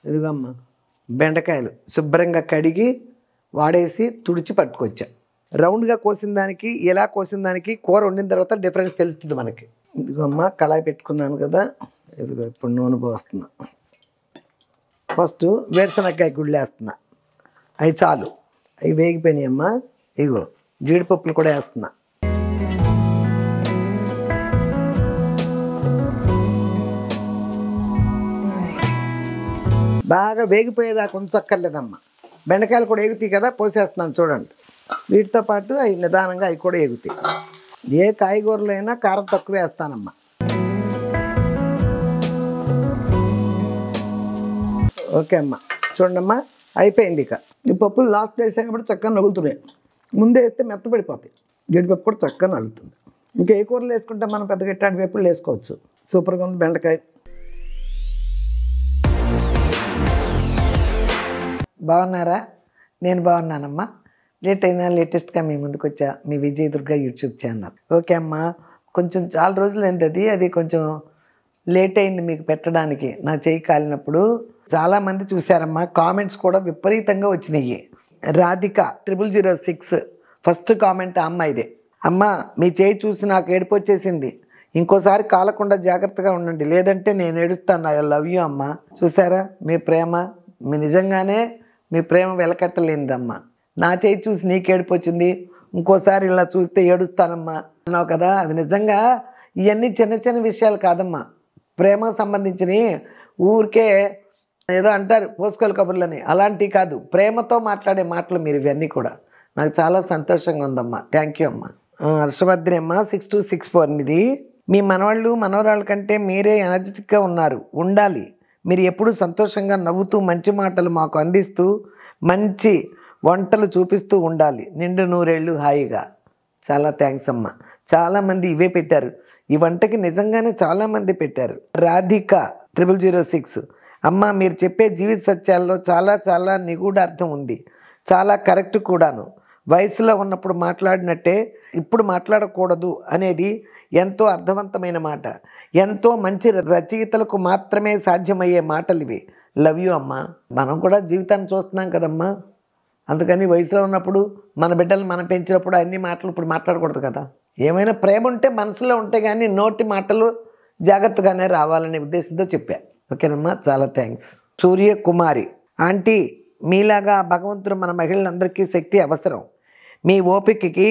ఇదిగమ్మా బెండకాయలు శుభ్రంగా కడిగి వాడేసి తుడిచి పట్టుకొచ్చా రౌండ్గా కోసిన దానికి ఎలా కోసిన దానికి కూర వండిన తర్వాత డిఫరెన్స్ తెలుస్తుంది మనకి ఇదిగోమ్మా కళాయి పెట్టుకున్నాను కదా ఇదిగో ఇప్పుడు నూనె పోస్తున్నా ఫస్ట్ వేరుశనక్కాయ గుళ్ళు వేస్తున్నా అవి చాలు అవి వేగిపోయినాయి అమ్మా ఇగో జీడిపప్పులు కూడా వేస్తున్నా బాగా వేగిపోయేదాకా ఉంచక్కర్లేదమ్మా బెండకాయలు కూడా ఎగుతాయి కదా పోసేస్తున్నాను చూడండి వీటితో పాటు అవి నిదానంగా అవి కూడా ఎగుతాయి ఏ కాయగూరలైనా కారం తక్కువ వేస్తానమ్మా ఓకే అమ్మా చూడండమ్మా అయిపోయింది ఇక ఈ పప్పులు లాస్ట్ వేసాం కాబట్టి చక్కగా నలుగుతున్నాయి ముందే వేస్తే మెత్తపడిపోతాయి జీడిపప్పు కూడా చక్కగా నలుగుతుంది ఇంకా ఏ కూరలు వేసుకుంటే మనం పెద్దగా ఇట్లాంటి వేపులు వేసుకోవచ్చు సూపర్గా ఉంది బెండకాయ బాగున్నారా నేను బాగున్నానమ్మా లేట్ అయినా లేటెస్ట్గా మీ ముందుకు వచ్చా మీ Vijay Durga YouTube channel okay అమ్మా కొంచెం చాలా రోజులు అయింది అది అది కొంచెం లేట్ అయింది మీకు పెట్టడానికి నా చేయి కాలినప్పుడు చాలామంది చూశారమ్మా కామెంట్స్ కూడా విపరీతంగా వచ్చినాయి Radhika triple zero six first comment ఆ అమ్మాయిదే అమ్మ మీ చేయి చూసి నాకు ఏడుపు వచ్చేసింది ఇంకోసారి కాలకుండా జాగ్రత్తగా ఉండండి లేదంటే నేను ఏడుస్తాను ఐ లవ్ యూ అమ్మ చూసారా మీ ప్రేమ మీ నిజంగానే మీ ప్రేమ వెలకట్టలేనిదమ్మా నా చేయి చూసి నీకు ఏడుపు వచ్చింది ఇంకోసారి ఇలా చూస్తే ఏడుస్తానమ్మా అన్నావు కదా అది నిజంగా ఇవన్నీ చిన్న చిన్న విషయాలు కాదమ్మా ప్రేమకు సంబంధించినవి ఊరికే ఏదో అంటారు పోసుకోలు కబుర్లని అలాంటివి కాదు ప్రేమతో మాట్లాడే మాటలు మీరు ఇవన్నీ కూడా నాకు చాలా సంతోషంగా ఉందమ్మా థ్యాంక్ యూ అమ్మా ఆ, హర్షవర్ధని అమ్మ సిక్స్ టూ సిక్స్ ఫోర్ ఇది మీ మనవాళ్ళు మనవరాళ్ళ కంటే మీరే ఎనర్జెటిక్గా ఉన్నారు ఉండాలి మీరు ఎప్పుడు సంతోషంగా నవ్వుతూ మంచి మాటలు మాకు అందిస్తూ మంచి వంటలు చూపిస్తూ ఉండాలి నిండు నూరేళ్ళు హాయిగా చాలా థ్యాంక్స్ అమ్మ చాలామంది ఇవే పెట్టారు ఈ వంటకి నిజంగానే చాలామంది పెట్టారు రాధిక త్రిబుల్ జీరో సిక్స్ అమ్మ మీరు చెప్పే జీవిత సత్యాల్లో చాలా చాలా నిగూఢ అర్థం ఉంది చాలా కరెక్ట్ కూడాను వయసులో ఉన్నప్పుడు మాట్లాడినట్టే ఇప్పుడు మాట్లాడకూడదు అనేది ఎంతో అర్థవంతమైన మాట ఎంతో మంచి రచయితలకు మాత్రమే సాధ్యమయ్యే మాటలు ఇవి లవ్ యూ అమ్మా మనం కూడా జీవితాన్ని చూస్తున్నాం కదమ్మా అందుకని వయసులో ఉన్నప్పుడు మన బిడ్డలు మనం పెంచినప్పుడు అన్ని మాటలు ఇప్పుడు మాట్లాడకూడదు కదా ఏమైనా ప్రేమ ఉంటే మనసులో ఉంటే కానీ నోటి మాటలు జాగ్రత్తగానే రావాలనే ఉద్దేశంతో చెప్పా ఓకేనమ్మా చాలా థ్యాంక్స్ సూర్య కుమారి ఆంటీ మీలాగా ఆ భగవంతుడు మన మహిళలందరికీ శక్తి అవసరం మీ ఓపికకి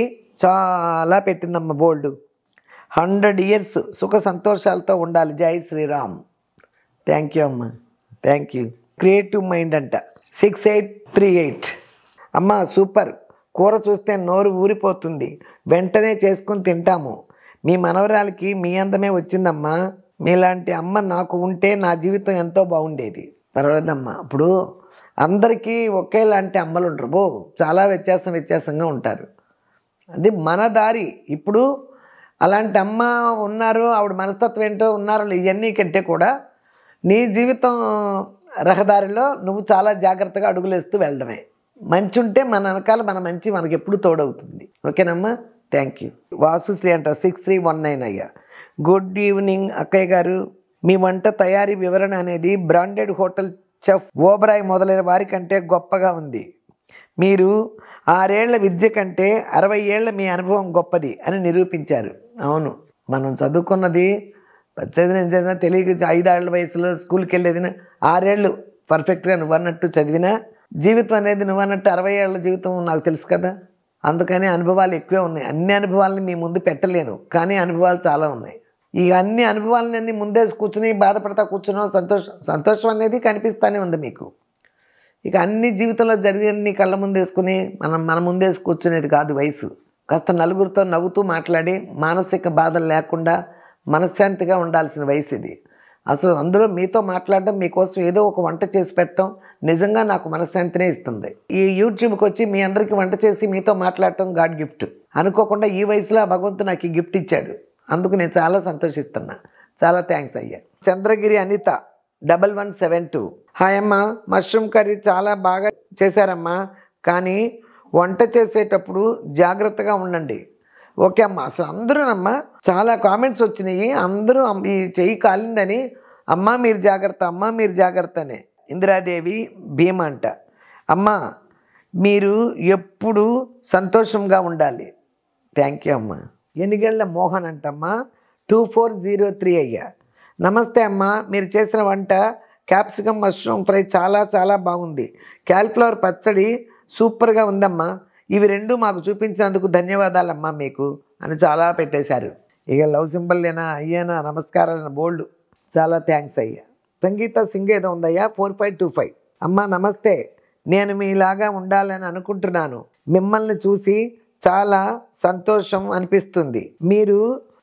చాలా పెట్టిందమ్మ బోల్డ్ హండ్రెడ్ ఇయర్స్ సుఖ సంతోషాలతో ఉండాలి జై శ్రీరామ్ థ్యాంక్ యూ అమ్మా థ్యాంక్ యూ క్రియేటివ్ మైండ్ అంట సిక్స్ ఎయిట్ త్రీ ఎయిట్ అమ్మా సూపర్ కూర చూస్తే నోరు ఊరిపోతుంది వెంటనే చేసుకుని తింటాము మీ మనవరాలకి మీ అందమే వచ్చిందమ్మా మీలాంటి అమ్మ నాకు ఉంటే నా జీవితం ఎంతో బాగుండేది పర్వాలేదమ్మా ఇప్పుడు అందరికీ ఒకేలాంటి అమ్మలు ఉంటారు బో చాలా వ్యత్యాసం వ్యత్యాసంగా ఉంటారు అది మన దారి ఇప్పుడు అలాంటి అమ్మ ఉన్నారు ఆవిడ మనస్తత్వం ఏంటో ఉన్నారు ఇవన్నీ కంటే కూడా నీ జీవితం రహదారిలో నువ్వు చాలా జాగ్రత్తగా అడుగులేస్తూ వెళ్ళడమే మంచి ఉంటే మన వెనకాల మన మంచి మనకి ఎప్పుడు తోడవుతుంది ఓకేనమ్మా థ్యాంక్ యూ వాసుశ్రీ అంట సిక్స్ త్రీ వన్ నైన్ అయ్యా గుడ్ ఈవినింగ్ అక్కయ్య గారు మీ వంట తయారీ వివరణ అనేది బ్రాండెడ్ హోటల్ చెఫ్ ఓబరాయ్ మొదలైన వారి కంటే గొప్పగా ఉంది మీరు ఆరేళ్ల విద్య కంటే అరవై ఏళ్ల మీ అనుభవం గొప్పది అని నిరూపించారు అవును మనం చదువుకున్నది చదివిన చదివినా తెలియక ఐదేళ్ల వయసులో స్కూల్కి వెళ్ళేది ఆరేళ్ళు పర్ఫెక్ట్గా నువ్వు అన్నట్టు చదివినా జీవితం అనేది నువ్వు అన్నట్టు అరవై ఏళ్ళ జీవితం నాకు తెలుసు కదా అందుకని అనుభవాలు ఎక్కువే ఉన్నాయి అన్ని అనుభవాలని మీ ముందు పెట్టలేను కానీ అనుభవాలు చాలా ఉన్నాయి ఈ అన్ని అనుభవాలన్నీ ముందే కూర్చుని బాధపడతా కూర్చున్నాం సంతోషం సంతోషం అనేది కనిపిస్తూనే ఉంది మీకు ఇక అన్ని జీవితంలో జరిగిన కళ్ళ ముందేసుకుని మనం మన ముందేసి కూర్చునేది కాదు వయసు కాస్త నలుగురితో నవ్వుతూ మాట్లాడి మానసిక బాధలు లేకుండా మనశ్శాంతిగా ఉండాల్సిన వయసు ఇది అసలు అందులో మీతో మాట్లాడడం మీకోసం ఏదో ఒక వంట చేసి పెట్టడం నిజంగా నాకు మనశ్శాంతినే ఇస్తుంది ఈ యూట్యూబ్కి వచ్చి మీ అందరికీ వంట చేసి మీతో మాట్లాడటం గాడ్ గిఫ్ట్ అనుకోకుండా ఈ వయసులో ఆ భగవంతుడు నాకు ఈ గిఫ్ట్ ఇచ్చాడు అందుకు నేను చాలా సంతోషిస్తున్నా చాలా థ్యాంక్స్ అయ్యా Chandragiri Anitha double one seven two hi అమ్మా మష్రూమ్ కర్రీ చాలా బాగా చేశారమ్మా కానీ వంట చేసేటప్పుడు జాగ్రత్తగా ఉండండి ఓకే అమ్మా అసలు అందరూనమ్మా చాలా కామెంట్స్ వచ్చినాయి అందరూ అమ్- ఈ చెయ్యి కాలిందని అమ్మా మీరు జాగ్రత్త అమ్మా మీరు జాగ్రత్త అనే ఇందిరాదేవి భీమ అంట అమ్మ మీరు ఎప్పుడు సంతోషంగా ఉండాలి థ్యాంక్ యూ అమ్మా ఎనిగళ్ళ మోహన్ అంటమ్మా టూ ఫోర్ జీరో త్రీ అయ్యా నమస్తే అమ్మా మీరు చేసిన వంట క్యాప్సికమ్ మష్రూమ్ ఫ్రై చాలా చాలా బాగుంది క్యాల్ఫ్లవర్ పచ్చడి సూపర్గా ఉందమ్మా ఇవి రెండు మాకు చూపించినందుకు ధన్యవాదాలమ్మా మీకు అని చాలా పెట్టేశారు ఇక లవ్ సింబల్లేనా అయ్యానా నమస్కారాలు బోల్డ్ చాలా థ్యాంక్స్ అయ్యా సంగీత సింగ్ ఏదో ఉందయ్యా ఫోర్ ఫైవ్ టూ ఫైవ్ అమ్మా నమస్తే నేను మీలాగా ఉండాలని అనుకుంటున్నాను మిమ్మల్ని చూసి చాలా సంతోషం అనిపిస్తుంది మీరు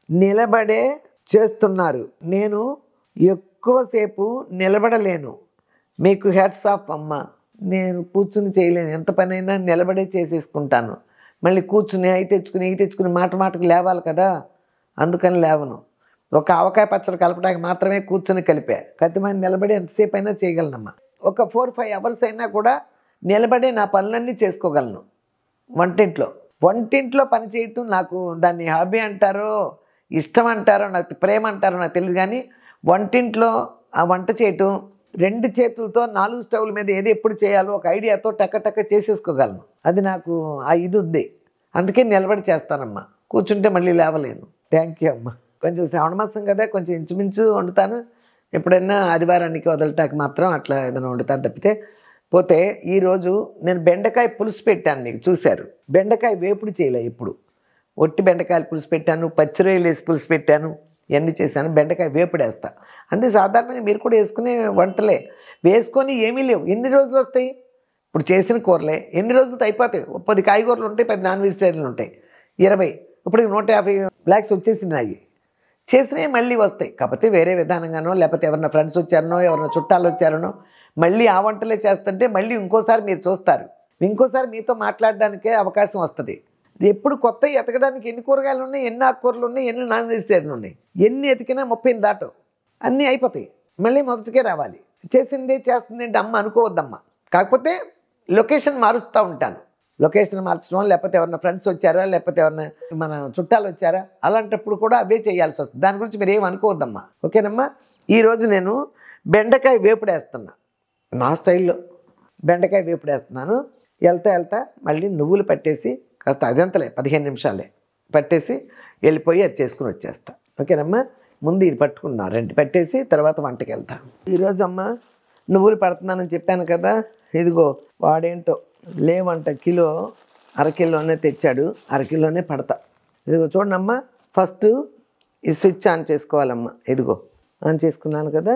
నిలబడే చేస్తున్నారు నేను ఎక్కువసేపు నిలబడలేను మీకు హెడ్స్ ఆఫ్ అమ్మ నేను కూర్చుని చేయలేను ఎంత పనైనా నిలబడే చేసేసుకుంటాను మళ్ళీ కూర్చుని అయి తెచ్చుకుని అయి తెచ్చుకుని మాట మాటకు లేవాలి కదా అందుకని లేవను ఒక ఆవకాయ పచ్చడి కలపడానికి మాత్రమే కూర్చొని కలిపా కత్తిమంది నిలబడి ఎంతసేపు అయినా చేయగలనమ్మా ఒక ఫోర్ ఫైవ్ అవర్స్ అయినా కూడా నిలబడే నా పనులన్నీ చేసుకోగలను వంటింట్లో వంటింట్లో పని చేయటం నాకు దాన్ని హాబీ అంటారో ఇష్టం అంటారో నాకు ప్రేమ అంటారో నాకు తెలియదు కానీ వంటింట్లో ఆ వంట చేయటం రెండు చేతులతో నాలుగు స్టవ్ల మీద ఏది ఎప్పుడు చేయాలో ఒక ఐడియాతో టక్క టక్క చేసేసుకోగలను అది నాకు ఆ ఇది ఉంది అందుకే నిలబడి చేస్తానమ్మా కూర్చుంటే మళ్ళీ లేవలేను థ్యాంక్ యూ అమ్మా కొంచెం శ్రావణ మాసం కదా కొంచెం ఇంచుమించు వండుతాను ఎప్పుడైనా ఆదివారానికి వదలటానికి మాత్రం అట్లా ఏదైనా వండుతాను తప్పితే పోతే ఈరోజు నేను బెండకాయ పులుసు పెట్టాను నీకు చూశారు బెండకాయ వేపుడు చేయలే ఇప్పుడు ఒట్టి బెండకాయలు పులుసు పెట్టాను పచ్చిరొయ్యలు వేసి పులుసు పెట్టాను ఇవన్నీ చేశాను బెండకాయ వేపుడేస్తా అంతే సాధారణంగా మీరు కూడా వేసుకునే వంటలే వేసుకొని ఏమీ లేవు ఎన్ని రోజులు వస్తాయి ఇప్పుడు చేసిన కూరలే ఎన్ని రోజులతో అయిపోతాయి ఓ పది కాయగూరలు ఉంటాయి పది నాన్ వెజిటేరియన్లు ఉంటాయి ఇరవై ఇప్పుడు నూట యాభై బ్లాక్స్ వచ్చేసినాయి చేసినవి మళ్ళీ వస్తాయి కాకపోతే వేరే విధానంగానో లేకపోతే ఎవరైనా ఫ్రెండ్స్ వచ్చారనో ఎవరైనా చుట్టాలు వచ్చారనో మళ్ళీ ఆ వంటలే చేస్తుంటే మళ్ళీ ఇంకోసారి మీరు చూస్తారు ఇంకోసారి మీతో మాట్లాడడానికే అవకాశం వస్తుంది ఎప్పుడు కొత్త ఎతకడానికి ఎన్ని కూరగాయలు ఉన్నాయి ఎన్ని ఆకుకూరలు ఉన్నాయి ఎన్ని నాన్ వెజిటేరియన్ ఉన్నాయి ఎన్ని ఎతికినా ముప్పై దాటవు అన్నీ అయిపోతాయి మళ్ళీ మొదటికే రావాలి చేసిందే చేస్తుంది అంటే అమ్మ అనుకోవద్దమ్మ కాకపోతే లొకేషన్ మారుస్తూ ఉంటాను లొకేషన్ మార్చడం లేకపోతే ఎవరైనా ఫ్రెండ్స్ వచ్చారా లేకపోతే ఎవరైనా మన చుట్టాలు వచ్చారా అలాంటప్పుడు కూడా అవే చేయాల్సి వస్తుంది దాని గురించి మీరు ఏం అనుకోవద్దమ్మా ఓకేనమ్మా ఈరోజు నేను బెండకాయ వేపుడేస్తున్నా నా స్టైల్లో బెండకాయ వేపుడేస్తున్నాను వెళ్తా వెళ్తా మళ్ళీ నువ్వులు పట్టేసి కాస్త అదంతలే పదిహేను నిమిషాలే పట్టేసి వెళ్ళిపోయి అది చేసుకుని వచ్చేస్తా ఓకేనమ్మా ముందు ఇది పట్టుకున్నా రెండు పట్టేసి తర్వాత వంటకి వెళ్తా ఈరోజు అమ్మ నువ్వులు పడుతున్నానని చెప్పాను కదా ఇదిగో వాడేంటో లేవంట కిలో అరకిలోనే తెచ్చాడు అరకిలోనే పడతా ఇదిగో చూడమ్మా ఫస్ట్ ఈ స్విచ్ ఆన్ చేసుకోవాలమ్మా ఇదిగో ఆన్ చేసుకున్నాను కదా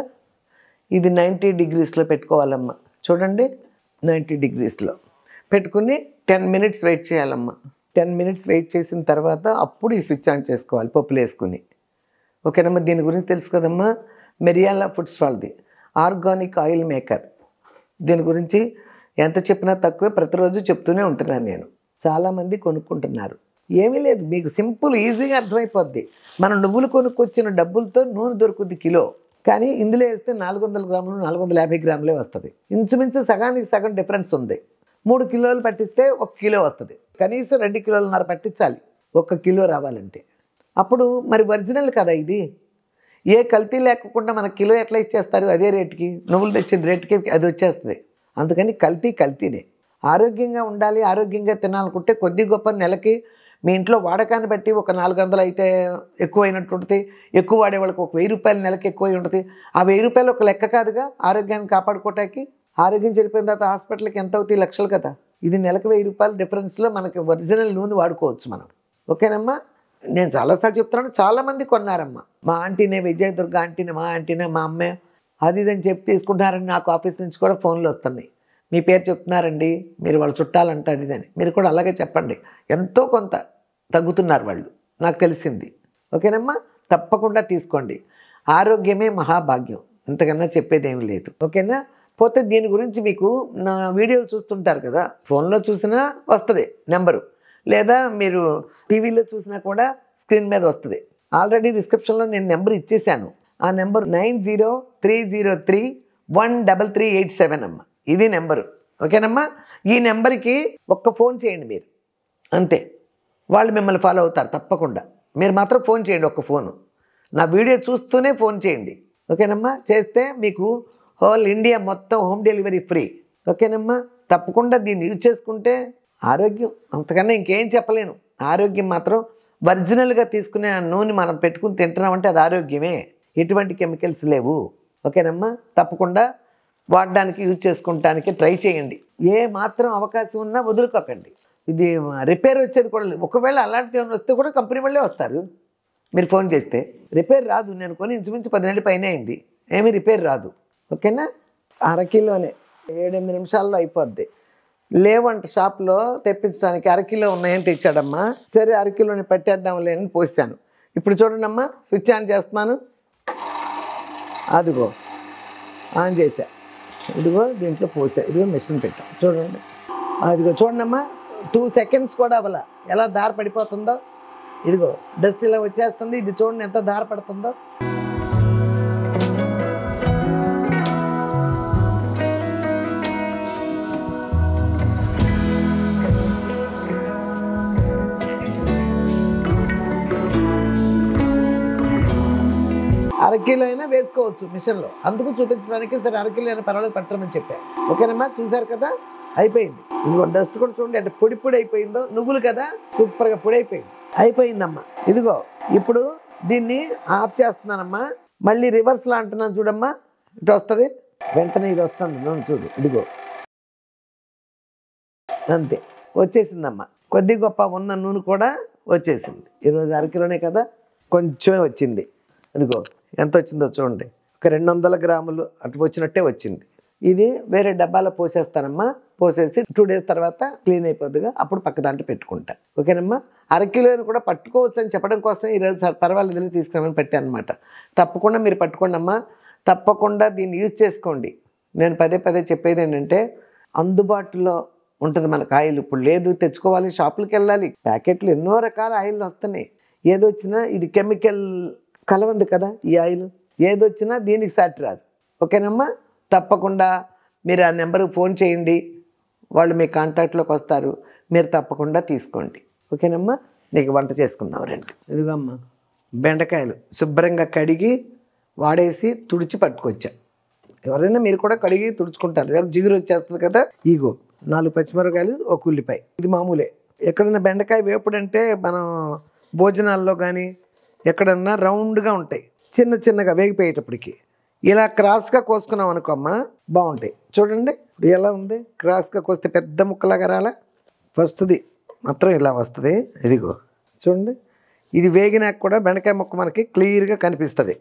ఇది నైంటీ డిగ్రీస్లో పెట్టుకోవాలమ్మా చూడండి నైంటీ డిగ్రీస్లో పెట్టుకుని టెన్ మినిట్స్ వెయిట్ చేయాలమ్మా టెన్ మినిట్స్ వెయిట్ చేసిన తర్వాత అప్పుడు ఈ స్విచ్ ఆన్ చేసుకోవాలి పప్పులు వేసుకుని ఓకేనమ్మా దీని గురించి తెలుసు కదమ్మా మెరియాలా ఫుడ్స్ వాళ్ళది ఆర్గానిక్ ఆయిల్ మేకర్ దీని గురించి ఎంత చెప్పినా తక్కువే ప్రతిరోజు చెప్తూనే ఉంటున్నాను నేను చాలామంది కొనుక్కుంటున్నారు ఏమీ లేదు మీకు సింపుల్ ఈజీగా అర్థమైపోద్ది మనం నువ్వులు కొనుక్కొచ్చిన డబ్బులతో నూనె దొరుకుద్ది కిలో కానీ ఇందులో వేస్తే నాలుగు వందల గ్రాములు నాలుగు వందల యాభై గ్రాములే వస్తుంది ఇంచుమించు సగానికి సగం డిఫరెన్స్ ఉంది మూడు కిలోలు పట్టిస్తే ఒక కిలో వస్తుంది కనీసం రెండు కిలోలన్నర పట్టించాలి ఒక కిలో రావాలంటే అప్పుడు మరి ఒరిజినల్ కదా ఇది ఏ కల్తీ లేకుండా మన కిలో ఎట్లా ఇచ్చేస్తారు అదే రేటుకి నువ్వులు తెచ్చిన రేటుకి అది వచ్చేస్తుంది అందుకని కల్తీ కల్తీనే ఆరోగ్యంగా ఉండాలి ఆరోగ్యంగా తినాలనుకుంటే కొద్ది గొప్ప నెలకి మీ ఇంట్లో వాడకాన్ని బట్టి ఒక నాలుగు వందలు అయితే ఎక్కువ అయినట్టు ఉంటుంది ఎక్కువ వాడే వాళ్ళకి ఒక వెయ్యి రూపాయల నెలకి ఎక్కువ అయి ఉంటుంది ఆ వెయ్యి రూపాయలు ఒక లెక్క కాదుగా ఆరోగ్యాన్ని కాపాడుకోవటానికి ఆరోగ్యం చెడిపోయిన తర్వాత హాస్పిటల్కి ఎంత అవుతాయి లక్షలు కదా ఇది నెలకు వెయ్యి రూపాయల డిఫరెన్స్లో మనకి ఒరిజినల్ నూనె వాడుకోవచ్చు మనం ఓకేనమ్మా నేను చాలాసార్లు చెప్తున్నాను చాలామంది కొన్నారమ్మా మా ఆంటీనే విజయదుర్గ ఆంటీనే మా ఆంటీనే మా అమ్మే అది ఇది అని చెప్పి తీసుకుంటున్నారని నాకు ఆఫీస్ నుంచి కూడా ఫోన్లు వస్తున్నాయి మీ పేరు చెప్తున్నారండి మీరు వాళ్ళు చుట్టాలంట అది ఇది అని మీరు కూడా అలాగే చెప్పండి ఎంతో కొంత తగ్గుతున్నారు వాళ్ళు నాకు తెలిసింది ఓకేనమ్మా తప్పకుండా తీసుకోండి ఆరోగ్యమే మహాభాగ్యం ఇంతకన్నా చెప్పేది ఏమి లేదు ఓకేనా పోతే దీని గురించి మీకు నా వీడియోలు చూస్తుంటారు కదా ఫోన్లో చూసినా వస్తుంది నెంబరు లేదా మీరు టీవీలో చూసినా కూడా స్క్రీన్ మీద వస్తుంది ఆల్రెడీ డిస్క్రిప్షన్లో నేను నెంబర్ ఇచ్చేసాను ఆ number nine zero three zero three one double three eight seven అమ్మ ఇది నెంబరు ఓకేనమ్మా ఈ నెంబర్కి ఒక్క ఫోన్ చేయండి మీరు అంతే వాళ్ళు మిమ్మల్ని ఫాలో అవుతారు తప్పకుండా మీరు మాత్రం ఫోన్ చేయండి ఒక్క ఫోను నా వీడియో చూస్తూనే ఫోన్ చేయండి ఓకేనమ్మా చేస్తే మీకు హోల్ ఇండియా మొత్తం హోమ్ డెలివరీ ఫ్రీ ఓకేనమ్మా తప్పకుండా దీన్ని యూజ్ చేసుకుంటే ఆరోగ్యం అంతకన్నా ఇంకేం చెప్పలేను ఆరోగ్యం మాత్రం ఒరిజినల్గా తీసుకునే ఆ నూనె మనం పెట్టుకుని తింటున్నామంటే అది ఆరోగ్యమే ఎటువంటి కెమికల్స్ లేవు ఓకేనమ్మా తప్పకుండా వాడడానికి యూజ్ చేసుకుంటానికి ట్రై చేయండి ఏ మాత్రం అవకాశం ఉన్నా వదులుకోకండి ఇది రిపేర్ వచ్చేది కూడా లేదు ఒకవేళ అలాంటిది ఏమైనా వస్తే కూడా కంపెనీ వాళ్ళే వస్తారు మీరు ఫోన్ చేస్తే రిపేర్ రాదు నేను కొని ఇంచుమించు పది నెలల పైన అయింది ఏమీ రిపేర్ రాదు ఓకేనా అరకిలోనే ఏడెనిమిది నిమిషాల్లో అయిపోద్ది లేవంట షాప్లో తెప్పించడానికి అరకిలో ఉన్నాయని తెచ్చాడమ్మా సరే అరకిలోని పట్టేద్దాంలే అని పోసాను ఇప్పుడు చూడండి అమ్మా స్విచ్ ఆన్ చేస్తున్నాను అదిగో ఆన్ చేశా ఇదిగో దీంట్లో పోసా ఇదిగో మెషిన్ పెట్టాం చూడండి అదిగో చూడండమ్మా టూ సెకండ్స్ కూడా అవ్వాల ఎలా దార పడిపోతుందో ఇదిగో డస్ట్ ఇలా వచ్చేస్తుంది ఇది చూడండి ఎంత దార పడుతుందో అరకిలో అయినా వేసుకోవచ్చు మిషన్లో అందుకు చూపించడానికి సరే అరకిలో అయినా పర్వాలేదు పట్టమని చెప్పా ఓకేనమ్మా చూసారు కదా అయిపోయింది ఇదిగో డస్ట్ కూడా చూడండి అంటే పొడి పొడి అయిపోయిందో నువ్వులు కదా సూపర్గా పొడి అయిపోయింది అయిపోయిందమ్మా ఇదిగో ఇప్పుడు దీన్ని ఆఫ్ చేస్తున్నానమ్మా మళ్ళీ రివర్స్లో అంటున్నాను చూడమ్మా ఇటు వస్తుంది వెంటనే ఇది వస్తుంది నూనె చూడు ఇదిగో అంతే వచ్చేసిందమ్మా కొద్ది గొప్ప ఉన్న నూనె కూడా వచ్చేసింది ఈరోజు అరకిలోనే కదా కొంచెమే వచ్చింది ఇదిగో ఎంత వచ్చిందో చూడండి ఒక రెండు వందల గ్రాములు అటు వచ్చినట్టే వచ్చింది ఇది వేరే డబ్బాలో పోసేస్తానమ్మా పోసేసి టూ డేస్ తర్వాత క్లీన్ అయిపోద్దిగా అప్పుడు పక్క దాంట్లో పెట్టుకుంటా ఓకేనమ్మా అరకిలోని కూడా పట్టుకోవచ్చు అని చెప్పడం కోసం ఈరోజు సార్ పర్వాలేదు తీసుకురామని పెట్టాను అనమాట తప్పకుండా మీరు పట్టుకోండి అమ్మా తప్పకుండా దీన్ని యూజ్ చేసుకోండి నేను పదే పదే చెప్పేది ఏంటంటే అందుబాటులో ఉంటుంది మనకు ఆయిల్ ఇప్పుడు లేదు తెచ్చుకోవాలి షాపులకు వెళ్ళాలి ప్యాకెట్లు ఎన్నో రకాల ఆయిల్ వస్తున్నాయి ఏదొచ్చినా ఇది కెమికల్ కలవంది కదా ఈ ఆయిల్ ఏదొచ్చినా దీనికి సాటి రాదు ఓకేనమ్మా తప్పకుండా మీరు ఆ నెంబర్కి ఫోన్ చేయండి వాళ్ళు మీ కాంటాక్ట్లోకి వస్తారు మీరు తప్పకుండా తీసుకోండి ఓకేనమ్మా నీకు వంట చేసుకుందాం రండి ఇదిగమ్మా బెండకాయలు శుభ్రంగా కడిగి వాడేసి తుడిచి పట్టుకొచ్చా ఎవరైనా మీరు కూడా కడిగి తుడుచుకుంటారు ఎవరు జిగురు వచ్చేస్తుంది కదా ఈగో నాలుగు పచ్చిమిరపకాయలు ఒక ఉల్లిపాయ ఇది మామూలే ఎక్కడైనా బెండకాయ వేపుడు అంటే మనం భోజనాల్లో కానీ ఎక్కడన్నా రౌండ్గా ఉంటాయి చిన్న చిన్నగా వేగిపోయేటప్పటికి ఇలా క్రాస్గా కోసుకున్నాం అనుకో అమ్మా బాగుంటాయి చూడండి ఇప్పుడు ఎలా ఉంది క్రాస్గా కోస్తే పెద్ద ముక్కలాగా రాలా ఫస్ట్ది మాత్రం ఇలా వస్తుంది ఇదిగో చూడండి ఇది వేగినాక కూడా బెండకాయ ముక్క మనకి క్లియర్గా కనిపిస్తుంది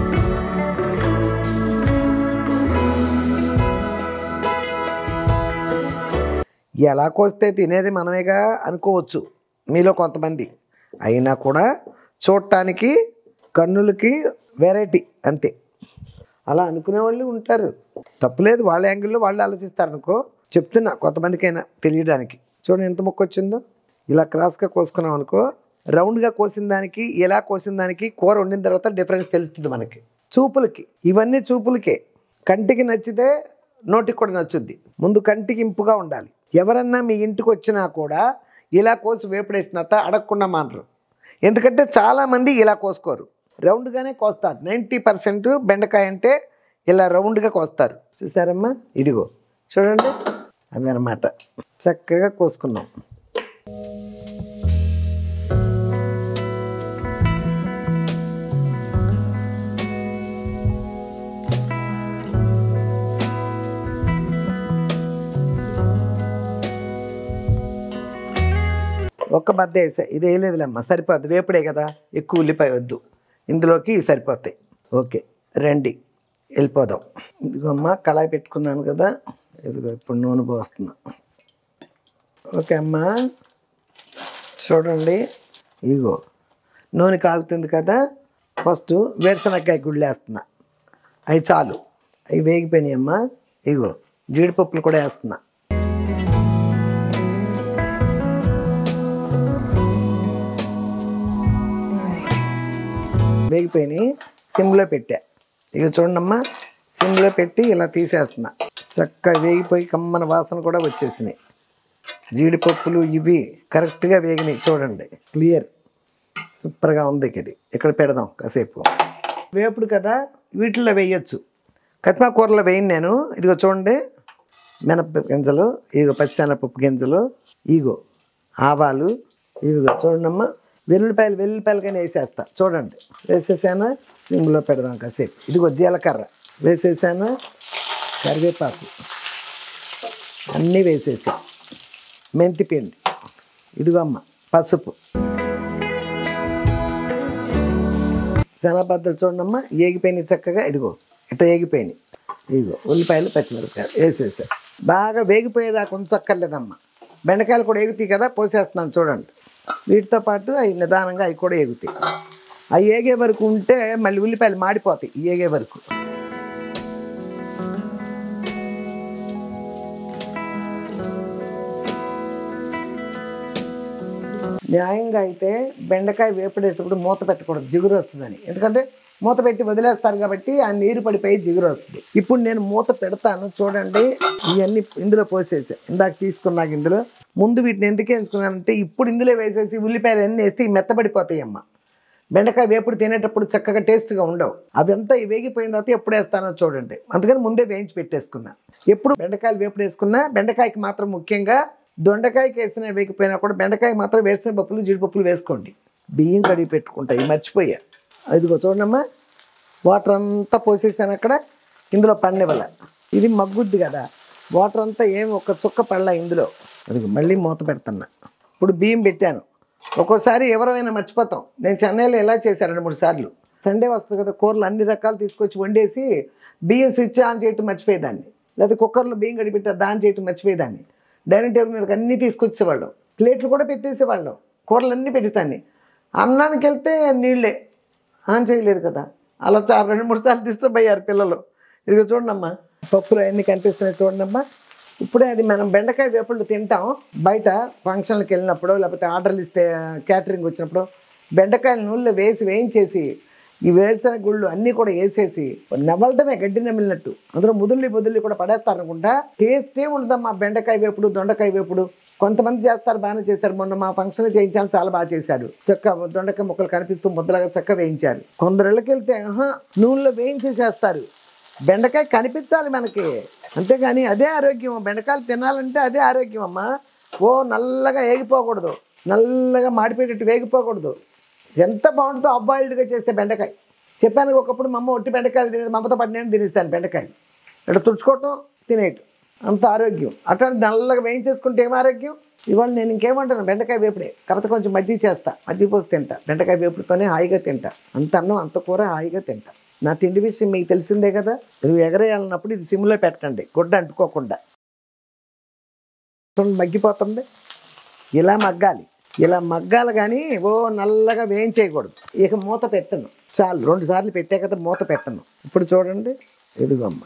ఎలా కోస్తే తినేది మనమేగా అనుకోవచ్చు మీలో కొంతమంది అయినా కూడా చూడటానికి కన్నులకి వెరైటీ అంతే అలా అనుకునే వాళ్ళు ఉంటారు తప్పులేదు వాళ్ళ యాంగిల్లో వాళ్ళు ఆలోచిస్తారు అనుకో చెప్తున్నా కొంతమందికైనా తెలియడానికి చూడండి ఎంత మొక్క వచ్చిందో ఇలా క్రాస్గా కోసుకున్నాం అనుకో రౌండ్గా కోసిన దానికి ఎలా కోసిన దానికి కూర వండిన తర్వాత డిఫరెన్స్ తెలుస్తుంది మనకి చూపులకి ఇవన్నీ చూపులకే కంటికి నచ్చితే నోటికి కూడా నచ్చుద్ది ముందు కంటికి ఇంపుగా ఉండాలి ఎవరన్నా మీ ఇంటికి వచ్చినా కూడా ఇలా కోసి వేపుడేసినంత అడగకుండా మానరు ఎందుకంటే చాలామంది ఇలా కోసుకోరు రౌండ్గానే కోస్తారు నైంటీ పర్సెంట్ బెండకాయ అంటే ఇలా రౌండ్గా కోస్తారు చూసారమ్మా ఇదిగో చూడండి అవి అనమాట చక్కగా కోసుకున్నాం ఒక్క బద్ద వేసా ఇది వేయలేదులేమ్మా సరిపోద్ది వేపుడే కదా ఎక్కువ ఉల్లిపాయ వద్దు ఇందులోకి ఇవి సరిపోతాయి ఓకే రండి వెళ్ళిపోదాం ఇదిగో అమ్మ కళాయి పెట్టుకున్నాను కదా ఇదిగో ఇప్పుడు నూనె పోస్తున్నా ఓకే అమ్మా చూడండి ఇగో నూనె కాగుతుంది కదా ఫస్ట్ వేరుశనక్కాయ గుళ్ళేస్తున్నా అవి చాలు అవి వేగిపోయినాయి అమ్మా ఇగో జీడిపప్పులు కూడా వేస్తున్నా వేగిపోయినాయి సిమ్లో పెట్టా ఇక చూడమ్మా సిమ్లో పెట్టి ఇలా తీసేస్తున్నా చక్కగా వేగిపోయి కమ్మన వాసన కూడా వచ్చేసినాయి జీడిపప్పులు ఇవి కరెక్ట్గా వేగినాయి చూడండి క్లియర్ సూపర్గా ఉంది ఇది ఇక్కడ పెడదాం కాసేపు వేపుడు కదా వీటిల్లో వేయచ్చు కత్మా కూరలో వేయను నేను ఇదిగో చూడండి మినపప్పు గింజలు ఇదిగో పచ్చిశనగపప్పు గింజలు ఇగో ఆవాలు ఇదిగో చూడండమ్మా వెల్లుల్లిపాయలు వెల్లుల్లిపాయలుగానే వేసేస్తా చూడండి వేసేసాను సిమ్లో పెడదాం కాసేపు ఇదిగో జీలకర్ర వేసేసాను కరివేపాకు అన్నీ వేసేసా మెంతి పిండి ఇదిగో అమ్మ పసుపు శనగబద్దలు చూడమ్మా ఏగిపోయినాయి చక్కగా ఇదిగో ఇట్లా ఏగిపోయినాయి ఇదిగో ఉల్లిపాయలు పచ్చిమిరపకాయలు వేసేసా బాగా వేగిపోయేదాకా ఉంచక్కర్లేదమ్మా బెండకాయలు కూడా ఎగుతాయి కదా పోసేస్తున్నాను చూడండి వీటితో పాటు అవి నిదానంగా అవి కూడా ఎగుతాయి అవి ఏగే వరకు ఉంటే మళ్ళీ ఉల్లిపాయలు మాడిపోతాయి ఈ ఏగే వరకు న్యాయంగా అయితే బెండకాయ వేపడేటప్పుడు మూత పెట్టకూడదు జిగురు వస్తుందని ఎందుకంటే మూత పెట్టి వదిలేస్తారు కాబట్టి ఆ నీరు పడిపోయి జిగురు వస్తుంది ఇప్పుడు నేను మూత పెడతాను చూడండి ఇవన్నీ ఇందులో పోసేసా ఇందాక తీసుకున్నాక ఇందులో ముందు వీటిని ఎందుకు ఎంచుకున్నానంటే ఇప్పుడు ఇందులో వేసేసి ఉల్లిపాయలు అన్నీ వేస్తే ఇవి మెత్తబడిపోతాయి అమ్మ బెండకాయ వేపుడు తినేటప్పుడు చక్కగా టేస్ట్గా ఉండవు అవంతా ఈ వేగిపోయిన తర్వాత ఎప్పుడు వేస్తానో చూడండి అందుకని ముందే వేయించి పెట్టేసుకున్నా ఎప్పుడు బెండకాయలు వేపుడు వేసుకున్నా బెండకాయకి మాత్రం ముఖ్యంగా దొండకాయకి వేసిన వేగిపోయినా కూడా బెండకాయ మాత్రం వేసిన పప్పులు జీడిపప్పులు వేసుకోండి బియ్యం కడిగి పెట్టుకుంటాయి మర్చిపోయా ఇదిగో చూడమ్మా వాటర్ అంతా పోసేసాను అక్కడ ఇందులో పండివల ఇది మగ్గుద్ది కదా వాటర్ అంతా ఏం ఒక చుక్క పడలా ఇందులో అదిగో మళ్ళీ మూత పెడుతున్నా ఇప్పుడు బియ్యం పెట్టాను ఒక్కోసారి ఎవరైనా మర్చిపోతాం నేను చెన్నైలో ఎలా చేశాను రెండు మూడు సార్లు సండే వస్తుంది కదా కూరలు అన్ని రకాలు తీసుకొచ్చి వండేసి బియ్యం స్విచ్ ఆన్ చేయటం మర్చిపోయేదాన్ని లేదా కుక్కర్లో బియ్యం గడిపెట్టా దాని చేయటం మర్చిపోయేదాన్ని డైనింగ్ టేబుల్ మీదకి అన్నీ తీసుకొచ్చేవాళ్ళం ప్లేట్లు కూడా పెట్టేసేవాళ్ళం కూరలు అన్నీ పెడతాను అన్నానికి వెళ్తే నీళ్ళే ఆన్ చేయలేదు కదా అలా చాలా రెండు మూడు సార్లు డిస్టర్బ్ అయ్యారు పిల్లలు ఇదిగో చూడమ్మా పప్పులు అన్నీ కనిపిస్తున్నాయి చూడమ్మా ఇప్పుడే అది మనం బెండకాయ వేపుళ్ళు తింటాం బయట ఫంక్షన్లకు వెళ్ళినప్పుడు లేకపోతే ఆర్డర్లు ఇస్తే క్యాటరింగ్ వచ్చినప్పుడు బెండకాయలు నూనెలో వేసి వేయించేసి ఈ వేరుశనగ గుళ్ళు అన్నీ కూడా వేసేసి నవ్వలటమే గడ్డి నమిలినట్టు అందులో ముదుల్లి బుదుల్లి కూడా పడేస్తారు అనుకుంటా టేస్టే ఉండదమ్మా బెండకాయ వేపుడు దొండకాయ వేపుడు కొంతమంది చేస్తారు బాగానే చేస్తారు మొన్న మా ఫంక్షన్ చేయించాను చాలా బాగా చేశారు చక్క దొండకాయ ముక్కలు కనిపిస్తూ ముద్దలుగా చక్క వేయించారు కొందరిళ్ళకి వెళ్తే ఆహా నూనెలో వేయించేసేస్తారు బెండకాయ కనిపించాలి మనకి అంతేగాని అదే ఆరోగ్యం బెండకాయలు తినాలంటే అదే ఆరోగ్యం అమ్మా ఓ నల్లగా ఏగిపోకూడదు నల్లగా మాడిపోయేటట్టు వేగిపోకూడదు ఎంత బాగుంటుందో అబ్బాయిల్డ్గా చేస్తే బెండకాయ చెప్పాను కదా, ఒకప్పుడు మా అమ్మ ఒట్టి బెండకాయలు తినేది మా అమ్మతో పాటు నేను తినేస్తాను బెండకాయలు ఇక్కడ తుడుచుకోవటం తినేయటం అంత ఆరోగ్యం అట్లాంటి నల్లగా వేయించేసుకుంటే ఏం ఆరోగ్యం ఇవాళ నేను ఇంకేమంటాను బెండకాయ వేపుడే కాకపోతే కొంచెం మజ్జిగ చేస్తా మజ్జిగ పోసి తింటా బెండకాయ వేపుడుతోనే హాయిగా తింటా అంత అన్నం అంత కూర హాయిగా తింటా నా తిండి విషయం మీకు తెలిసిందే కదా ఇది ఎగరేయాలన్నప్పుడు ఇది సిమ్లో పెట్టండి గుడ్డ అంటుకోకుండా చూడండి మగ్గిపోతుంది ఇలా మగ్గాలి ఇలా మగ్గాలి కానీ ఓ నల్లగా వేయించేయకూడదు ఇక మూత పెట్టను చాలు రెండు సార్లు పెట్టే కదా మూత పెట్టను ఇప్పుడు చూడండి ఇదిగో అమ్మ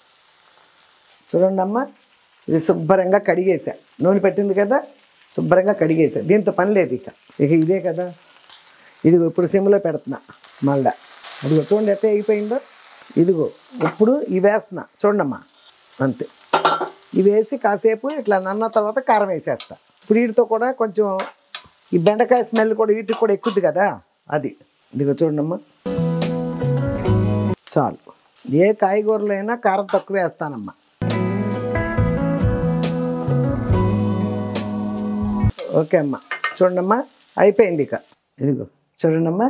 చూడండి అమ్మ ఇది శుభ్రంగా కడిగేసా నూనె పెట్టింది కదా శుభ్రంగా కడిగేసా దీంతో పని లేదు ఇక ఇక ఇదే కదా ఇదిగో ఇప్పుడు సిమ్లో పెడుతున్నా మళ్ళా అదిగో చూడండి ఎట్ట అయిపోయిందో ఇదిగో ఇప్పుడు ఇవి వేస్తున్నా చూడమ్మా అంతే ఇవి వేసి కాసేపు ఇట్లా నన్న తర్వాత కారం వేసేస్తా ఇప్పుడు వీటితో కూడా కొంచెం ఈ బెండకాయ స్మెల్ కూడా వీటికి కూడా ఎక్కుద్ది కదా అది ఇదిగో చూడమ్మా చాలు ఏ కాయగూరలైనా కారం తక్కువ వేస్తానమ్మా ఓకే అమ్మా చూడండమ్మా అయిపోయింది ఇక ఇదిగో చూడండమ్మా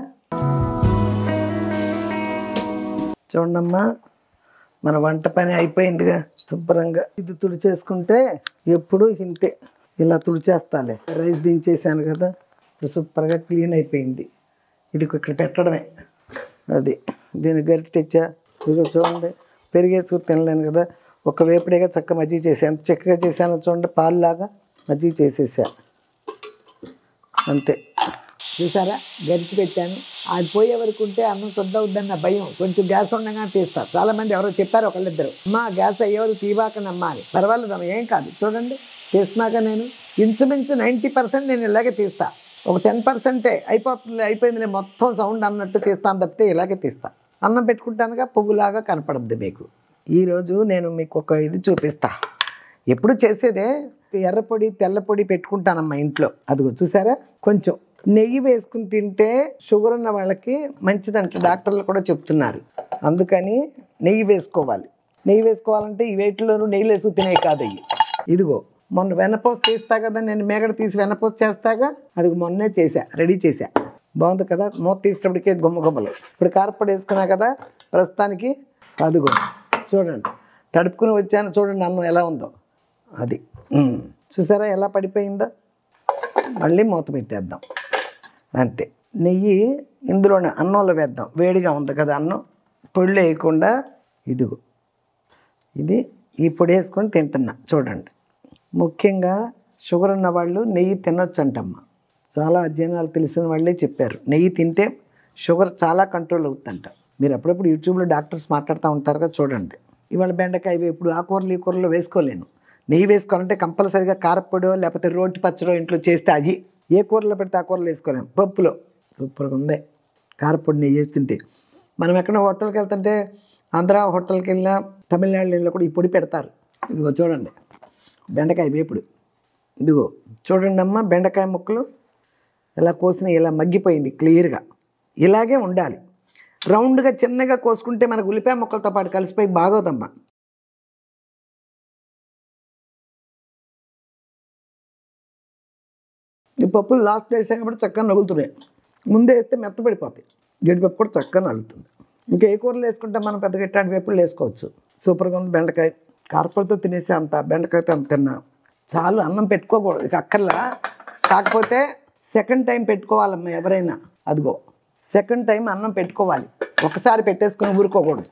చూడండమ్మా మన వంట పని అయిపోయిందిగా శుభ్రంగా ఇది తుడిచేసుకుంటే ఎప్పుడు ఇంతే ఇలా తుడిచేస్తాలే రైస్ దించేసాను కదా ఇప్పుడు సూపర్గా క్లీన్ అయిపోయింది ఇది ఇక్కడ పెట్టడమే అది దీని గరిటె తెచ్చా ఇదిగో చూడండి పెరిగేసుకు తినలేను కదా ఒక వేపుడేగా చక్క మజ్జిగ చేసా ఎంత చక్కగా చేశానో చూడండి పాలులాగా మజ్జిగ చేసేసా అంతే చూసారా గరిచి పెట్టాను అది పోయే వరకు ఉంటే అన్నం శుద్ధవుద్దన్న భయం కొంచెం గ్యాస్ ఉండగా తీస్తా చాలా మంది ఎవరో చెప్పారు ఒకళ్ళిద్దరు అమ్మా గ్యాస్ అయ్యేవారు తీవాకనమ్మా అని పర్వాలేదమ్మా ఏం కాదు చూడండి తీసినాక నేను ఇంచుమించు నైంటీ పర్సెంట్ నేను ఇలాగే తీస్తా ఒక టెన్ పర్సెంటే అయిపోతుంది అయిపోయిందిలే మొత్తం సౌండ్ అన్నట్టు తీస్తాను తప్పితే ఇలాగే తీస్తా అన్నం పెట్టుకుంటానుగా పువ్వులాగా కనపడద్దు మీకు ఈరోజు నేను మీకు ఒక ఇది చూపిస్తా ఎప్పుడు చేసేదే ఎర్రపొడి తెల్లపొడి పెట్టుకుంటానమ్మా ఇంట్లో అదిగో చూసారా కొంచెం నెయ్యి వేసుకుని తింటే షుగర్ ఉన్న వాళ్ళకి మంచిదంట డాక్టర్లు కూడా చెప్తున్నారు అందుకని నెయ్యి వేసుకోవాలి నెయ్యి వేసుకోవాలంటే ఈ వేటిలోనూ నెయ్యి వేసుకు తినేవి కాదు అయ్యి ఇదిగో మొన్న వెన్నపోసు తీస్తా కదా నేను మేగడ తీసి వెన్నపోసు చేస్తాగా అది మొన్నే చేసా రెడీ చేసా బాగుంది కదా మూత తీసేటప్పటికే గుమ్మ గుమ్మలు ఇప్పుడు కారపొడి వేసుకున్నా కదా ప్రస్తుతానికి అదిగో చూడండి తడుపుకుని వచ్చాను చూడండి అన్నం ఎలా ఉందో అది ఉమ్. చూసారా ఎలా పడిపోయిందో మళ్ళీ మూత పెట్టేద్దాం అంతే నెయ్యి ఇందులోనే అన్నంలో వేద్దాం వేడిగా ఉంది కదా అన్నం పొళ్ళు వేయకుండా ఇదిగో ఇది ఈ పొడి వేసుకొని తింటున్నా చూడండి ముఖ్యంగా షుగర్ ఉన్న వాళ్ళు నెయ్యి తినొచ్చు అంటమ్మా చాలా అధ్యయనాలు తెలిసిన వాళ్ళే చెప్పారు నెయ్యి తింటే షుగర్ చాలా కంట్రోల్ అవుతుందంట మీరు అప్పుడప్పుడు యూట్యూబ్లో డాక్టర్స్ మాట్లాడుతూ ఉంటారు కదా చూడండి ఇవాళ బెండకాయ వేపుడు ఆ కూరలు ఈ కూరలో వేసుకోలేను నెయ్యి వేసుకోవాలంటే కంపల్సరీగా కారపొడో లేకపోతే రోటి పచ్చడో ఇంట్లో చేస్తే అది ఏ కూరలో పెడితే ఆ కూరలో వేసుకోలేము పప్పులో సూపర్గా ఉంది కారపొడి నెయ్యి వేస్తుంటే మనం ఎక్కడ హోటల్కి వెళ్తుంటే ఆంధ్ర హోటల్కి వెళ్ళినా తమిళనాడులో కూడా ఈ పొడి పెడతారు ఇదిగో చూడండి బెండకాయ వేపుడు ఇదిగో చూడండి అమ్మ బెండకాయ ముక్కలు ఇలా కోసిన ఇలా మగ్గిపోయింది క్లియర్గా ఇలాగే ఉండాలి రౌండ్గా చిన్నగా కోసుకుంటే మనకు ఉల్లిపాయ ముక్కలతో పాటు కలిసిపోయి బాగోదమ్మా ఈ పప్పులు లాస్ట్ వేసాం కాబట్టి చక్కగా నలుగుతున్నాయి ముందే వేస్తే మెత్తపడిపోతాయి జీడిపప్పు కూడా చక్కగా నలుగుతుంది ఇంకా ఏ కూరలు వేసుకుంటే మనం పెద్దగా ఇట్లాంటి వేపులు వేసుకోవచ్చు సూపర్గా ఉంది బెండకాయ కారపొడితో తినేసి అంత బెండకాయతో అంత తిన్నా చాలు అన్నం పెట్టుకోకూడదు ఇక అక్కర్లా కాకపోతే సెకండ్ టైం పెట్టుకోవాలమ్మా ఎవరైనా అదిగో సెకండ్ టైం అన్నం పెట్టుకోవాలి ఒకసారి పెట్టేసుకొని ఊరుకోకూడదు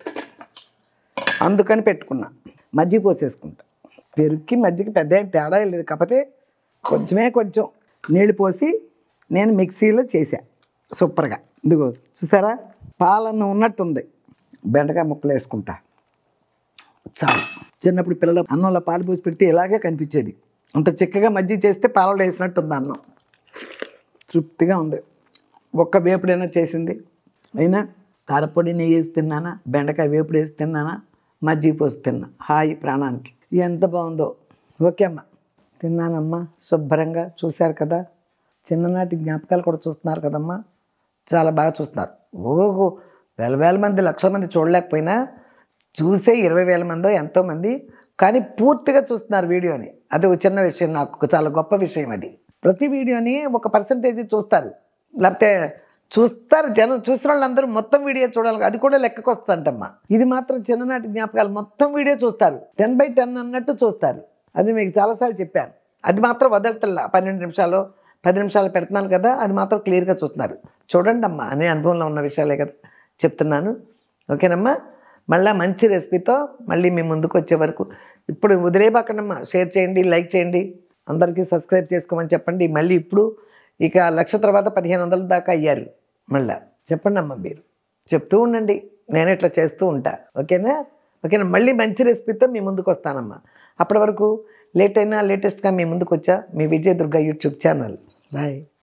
అందుకని పెట్టుకున్నా మజ్జిగ పోసేసుకుంటా పెరుగుకి మజ్జిగ పెద్ద ఏం తేడా ఏం లేదు కాకపోతే కొంచెమే కొంచెం నీళ్ళు పోసి నేను మిక్సీలో చేశా సూపర్గా ఇదిగో చూసారా పాలన్న ఉన్నట్టుంది బెండకాయ ముక్కలు వేసుకుంటా చాలు చిన్నప్పుడు పిల్లలు అన్నంలో పాలు పోసి పెడితే ఇలాగే కనిపించేది అంత చిక్కగా మజ్జిగ చేస్తే పాలలో వేసినట్టుంది అన్నం తృప్తిగా ఉంది ఒక్క వేపుడైనా చేసింది అయినా కారపొడి నెయ్యి వేసి తిన్నానా బెండకాయ వేపుడు వేసి తిన్నానా మజ్జిగ పోసి తిన్నా హాయి ప్రాణానికి ఎంత బాగుందో ఓకే అమ్మా తిన్నానమ్మా శుభ్రంగా చూశారు కదా చిన్ననాటి జ్ఞాపకాలు కూడా చూస్తున్నారు కదమ్మా చాలా బాగా చూస్తున్నారు ఓహో వేల వేల మంది లక్షల మంది చూడలేకపోయినా చూసే ఇరవై వేల మందో ఎంతోమంది కానీ పూర్తిగా చూస్తున్నారు వీడియోని అది ఒక చిన్న విషయం నాకు చాలా గొప్ప విషయం అది ప్రతి వీడియోని ఒక పర్సంటేజ్ చూస్తారు లేకపోతే చూస్తారు జనం చూసిన వాళ్ళందరూ మొత్తం వీడియో చూడాలి అది కూడా లెక్కకు వస్తుందంటమ్మా ఇది మాత్రం చిన్ననాటి జ్ఞాపకాలు మొత్తం వీడియో చూస్తారు టెన్ బై టెన్ అన్నట్టు చూస్తారు అది మీకు చాలాసార్లు చెప్పాను అది మాత్రం వదలటల్లా పన్నెండు నిమిషాలు పది నిమిషాలు పెడుతున్నాను కదా అది మాత్రం క్లియర్గా చూస్తున్నారు చూడండి అమ్మా అనే అనుభవంలో ఉన్న విషయాలే కదా చెప్తున్నాను ఓకేనమ్మా మళ్ళీ మంచి రెసిపీతో మళ్ళీ మీ ముందుకు వచ్చే వరకు ఇప్పుడు వదిలేబాకండమ్మా షేర్ చేయండి లైక్ చేయండి అందరికీ సబ్స్క్రైబ్ చేసుకోమని చెప్పండి మళ్ళీ ఇప్పుడు ఇక లక్ష తర్వాత పదిహేను వందల దాకా అయ్యారు మళ్ళా చెప్పండి అమ్మా మీరు చెప్తూ ఉండండి నేను ఇట్లా చేస్తూ ఉంటా ఓకేనా ఓకేనా మళ్ళీ మంచి రెసిపీతో మీ ముందుకు వస్తానమ్మా అప్పటి వరకు లేట్ అయినా లేటెస్ట్గా మీ ముందుకు వచ్చా మీ Vijaya Durga YouTube channel bye